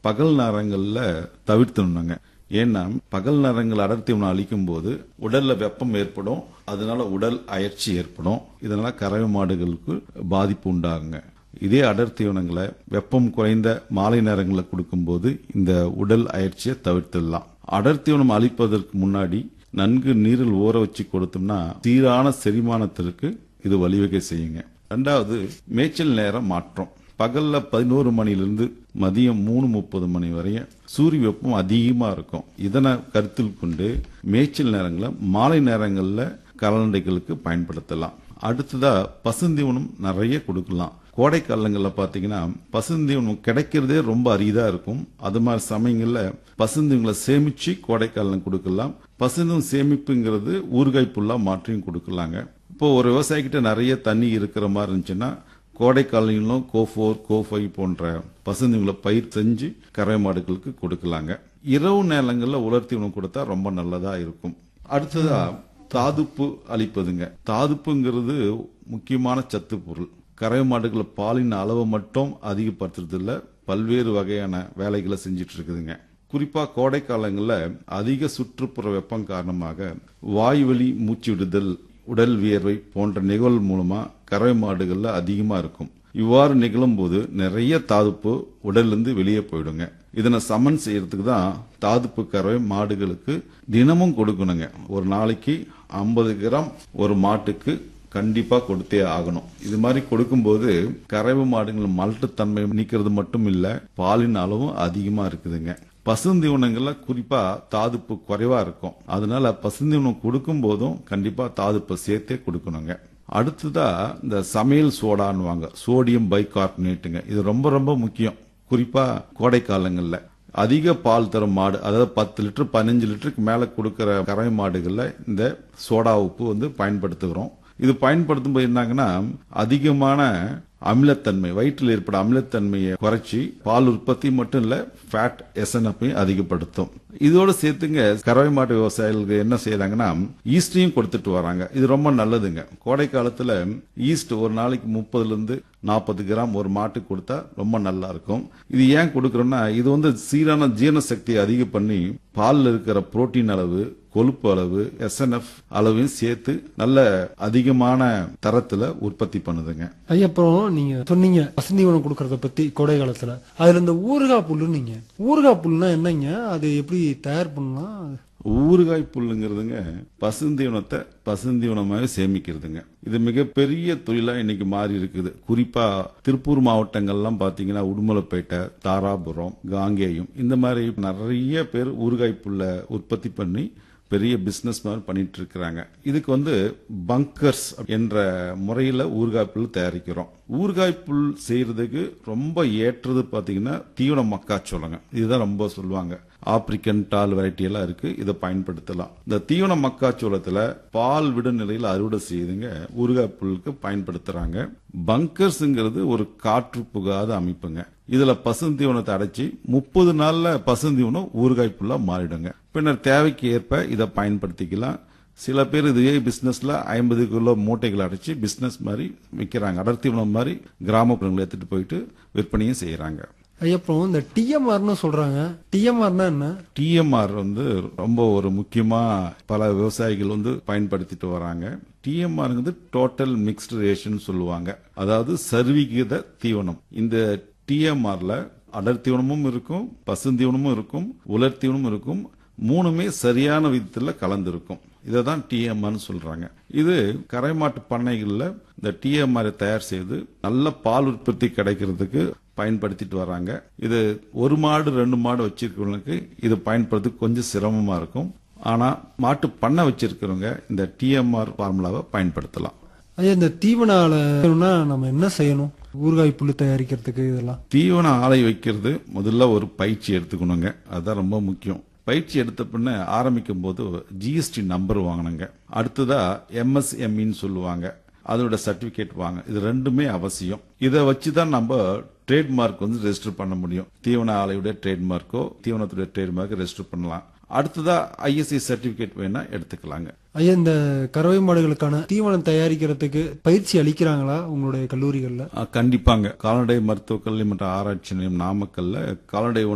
பகல் நேரங்கள்ல தவிர்த்துணுங்க ஏன்னா பகல் நேரங்கள் அடர்த்தி உணவு அளிக்கும் போது உடல்ல வெப்பம் ஏற்படும் அதனால உடல் அயற்சி ஏற்படும் இதனால கறவை மாடுகளுக்கு பாதிப்பு உண்டாகுங்க இதே அடர்த்தி உணங்களை வெப்பம் குறைந்த மாலை நேரங்களில் கொடுக்கும்போது இந்த உடல் அயற்சியை தவிர்த்திடலாம் அடர்த்தி உணவு அளிப்பதற்கு முன்னாடி நன்கு நீரில் ஊற வச்சு கொடுத்தோம்னா சீரான செரிமானத்திற்கு இது வழிவகை செய்யுங்க ரெண்டாவது மேய்ச்சல் நேரம் மாற்றம் பகல்ல பதினோரு மணிலிருந்து மதியம் மூணு முப்பது மணி வரையும் சூரிய வெப்பம் அதிகமா இருக்கும் இதனை கருத்தில் கொண்டு மேய்ச்சல் நேரங்களில் மாலை நேரங்களில் கால்நடைகளுக்கு பயன்படுத்தலாம் அடுத்ததா பசுந்தீவனம் நிறைய கொடுக்கலாம் கோடை காலங்களில் பார்த்தீங்கன்னா பசுந்தீவனம் கிடைக்கிறதே ரொம்ப அரிதா இருக்கும் அது மாதிரி சமயங்களில் பசுந்தீவங்களை சேமிச்சு கோடை காலம் கொடுக்கலாம் பசுந்தீவம் சேமிப்புங்கிறது ஊறுகாய் புல்லா மாற்றியும் கொடுக்கலாங்க இப்போ ஒரு விவசாயிகிட்ட நிறைய தண்ணி இருக்கிற மாதிரி இருந்துச்சுன்னா கோடை காலங்களிலும் கோ ஃபோர் கோ ஃபைவ் போன்ற பசுந்தீவங்களை பயிர் செஞ்சு கறவை மாடுகளுக்கு கொடுக்கலாங்க இரவு நேரங்களில் உலர்த்தி உணவு கொடுத்தா ரொம்ப நல்லதா இருக்கும் அடுத்ததா தாதுப்பு அளிப்பதுங்க தாதுப்புங்கிறது முக்கியமான சத்து பொருள் கறவை மாடுகள் பாலின் அளவை மட்டும் அதிகப்படுத்துறதுல பல்வேறு வகையான வேலைகளை செஞ்சிட்டு இருக்குதுங்க குறிப்பா கோடை காலங்களில் அதிக சுற்றுப்புற வெப்பம் காரணமாக வாய்வழி மூச்சு விடுதல் உடல் வியர்வை போன்ற நிகழ்வு மூலமா கறவை மாடுகள்ல அதிகமா இருக்கும் இவ்வாறு நிகழும் போது நிறைய தாதுப்பு உடல்லிருந்து வெளியே போயிடுங்க இதனை சமன் செய்யறதுக்கு தான் தாதுப்பு கறவை மாடுகளுக்கு தினமும் கொடுக்கணுங்க ஒரு நாளைக்கு ஐம்பது கிராம் ஒரு மாட்டுக்கு கண்டிப்பா கொடுத்தே ஆகணும் இது மாதிரி கொடுக்கும்போது கறவை மாடுகள் மலட்டுத்தன்மை நீக்கிறது மட்டும் இல்ல பாலின் அளவும் அதிகமா இருக்குதுங்க பசுந்தீவனங்கள்ல குறிப்பா தாதுப்பு குறைவா இருக்கும் அதனால பசுந்தீவனம் கொடுக்கும் போதும் கண்டிப்பா தாதுப்பை சேர்த்தே கொடுக்கணுங்க அடுத்ததா இந்த சமையல் சோடான்னுவாங்க சோடியம் பைகார்பனேட்டுங்க இது ரொம்ப ரொம்ப முக்கியம் குறிப்பா கோடை காலங்கள்ல அதிக பால் தரும் மாடு அதாவது பத்து லிட்டர் பதினஞ்சு லிட்டருக்கு மேல கொடுக்கிற கறவை மாடுகள்ல இந்த சோடா உப்பு வந்து பயன்படுத்துகிறோம் இது பயன்படுத்தும் போது என்னங்கன்னா அதிகமான அமிலத்தன்மை வயிற்றில் ஏற்படும் அமிலத்தன்மையை குறைச்சி பால் உற்பத்தி மட்டும் இல்ல ஃபேட் எஸ்என்எஃப்பையும் அதிகப்படுத்தும் இதோட சேர்த்துங்க கறவை மாட்டு விவசாயிகளுக்கு என்ன செய்யறாங்கன்னா ஈஸ்டையும் கொடுத்துட்டு வராங்க இது ரொம்ப நல்லதுங்க கோடை காலத்துல ஈஸ்ட் ஒரு நாளைக்கு முப்பதுல இருந்து நாற்பது கிராம் ஒரு மாட்டுக்கு கொடுத்தா ரொம்ப நல்லா இருக்கும் இது ஏன் கொடுக்கறோம்னா இது வந்து சீரான ஜீரண சக்தியை அதிகம் பண்ணி பால்ல இருக்கிற புரோட்டீன் அளவு கொழுப்பு அளவு எஸ்என்எஃப் அளவையும் சேர்த்து நல்ல அதிகமான தரத்துல உற்பத்தி பண்ணுதுங்க ஐயா அப்புறம் நீங்க சொன்னீங்க பசுந்தீவனம் கொடுக்கறத பத்தி கோடை காலத்துல அதுல இந்த ஊறுகாய் புல்லுன்னீங்க ஊறுகாய் புல்லுனா என்னங்க அது எப்படி தயார் பண்ணலாம் ஊறுகாய் புல்லுங்கிறதுங்க பசுந்தீவனத்தை பசுந்தீவனமாகவே சேமிக்கிறதுங்க இது மிகப்பெரிய தொழிலா இன்னைக்கு மாறி இருக்குது குறிப்பா திருப்பூர் மாவட்டங்கள்லாம் பாத்தீங்கன்னா உடுமலைப்பேட்டை தாராபுரம் காங்கேயம் இந்த மாதிரி நிறைய பேர் ஊறுகாய் புல்லை உற்பத்தி பண்ணி பெரிய பிசினஸ் மாதிரி பண்ணிட்டு இருக்கிறாங்க இதுக்கு வந்து பங்கர்ஸ் என்ற முறையில ஊறுகாய் புல் தயாரிக்கிறோம் ஊறுகாய் புல் செய்யறதுக்கு ரொம்ப ஏற்றது பாத்தீங்கன்னா தீவன மக்காச்சோளங்க இதுதான் ரொம்ப சொல்லுவாங்க ஆப்பிரிக்கன் டால் வெரைட்டி எல்லாம் இருக்கு இதை பயன்படுத்தலாம் இந்த தீவன மக்காச்சோளத்துல பால் விடு நிலையில் அறுவடை செய்யுதுங்க ஊறுகாய் புல்லுக்கு பயன்படுத்துறாங்க பங்கர்ஸ்ங்கிறது ஒரு காற்று புகாத அமைப்புங்க இதுல பசுந்தீவனத்தை அடைச்சி முப்பது நாள்ல பசுந்தீவனம் ஊறுகாய் புல்லா மாறிடுங்க பின்னர் தேவைக்கு ஏற்ப இதை பயன்படுத்திக்கலாம் சில பேர் இதுவே பிசினஸ்ல ஐம்பது கிலோ மூட்டைகள் அடைச்சு பிசினஸ் மாதிரி விற்கிறாங்க அடர்த்தி உணவு மாதிரி கிராமப்புறங்களை எடுத்துட்டு போயிட்டு விற்பனையும் செய்யறாங்க ஐயா அப்புறம் இந்த டிஎம்ஆர்னு சொல்றாங்க டிஎம்ஆர்னா என்ன டிஎம்ஆர் வந்து ரொம்ப ஒரு முக்கியமா பல விவசாயிகள் வந்து பயன்படுத்திட்டு வராங்க டிஎம்ஆர்ங்கிறது டோட்டல் மிக்ஸ்டு ரேஷன் சொல்லுவாங்க அதாவது சர்வீகித தீவனம் இந்த டிஎம்ஆர்ல அடர் தீவனமும் இருக்கும் பசுந்தீவனமும் இருக்கும் உலர் தீவனமும் இருக்கும் மூணுமே சரியான விதத்துல கலந்திருக்கும் இதை தான் டிஎம்ஆர்னு சொல்றாங்க இது கரைமாட்டு பண்ணைகள்ல இந்த டிஎம்ஆரை தயார் செய்து நல்ல பால் உற்பத்தி கிடைக்கிறதுக்கு பயன்படுத்திட்டு வராங்க இது ஒரு மாடு ரெண்டு மாடு வச்சிருக்கிறவங்களுக்கு இது பயன்படுத்த கொஞ்சம் சிரமமா இருக்கும் ஆனா மாட்டு பண்ணை வச்சிருக்கிறவங்க இந்த டிஎம்ஆர் ஃபார்முலாவை பயன்படுத்தலாம் ஐயா இந்த தீவன ஆலைன்னா நம்ம என்ன செய்யணும் ஊறுகாய் புல்லு தயாரிக்கிறதுக்கு இதெல்லாம் தீவன ஆலை வைக்கிறது முதல்ல ஒரு பயிற்சி எடுத்துக்கணுங்க அதுதான் ரொம்ப முக்கியம் பயிற்சி எடுத்த பின்ன ஆரம்பிக்கும் போது ஜிஎஸ்டி நம்பர் வாங்கணுங்க அடுத்ததா எம்எஸ்எம்இன்னு சொல்லுவாங்க அதோட சர்டிபிகேட் வாங்க இது ரெண்டுமே அவசியம் இதை வச்சு தான் நம்ம ட்ரேட்மார்க் வந்து ரெஜிஸ்டர் பண்ண முடியும் தீவன ஆலையுடைய ட்ரேட்மார்க்கோ தீவனத்துடைய ட்ரேட்மார்க்கோ ரெஜிஸ்டர் பண்ணலாம் அடுத்ததா ஐஎஸ்ஐ சர்டிபிகேட் வேணா எடுத்துக்கலாங்க ஐயா இந்த கறவை மாடுகளுக்கான தீவனம் தயாரிக்கிறதுக்கு பயிற்சி அளிக்கிறாங்களா உங்களுடைய கல்லூரிகள்ல ஆ, கண்டிப்பாங்க கால்நடை மருத்துவக் கல்வி மற்றும் ஆராய்ச்சி நிலையம் நாமக்கல்ல கால்நடை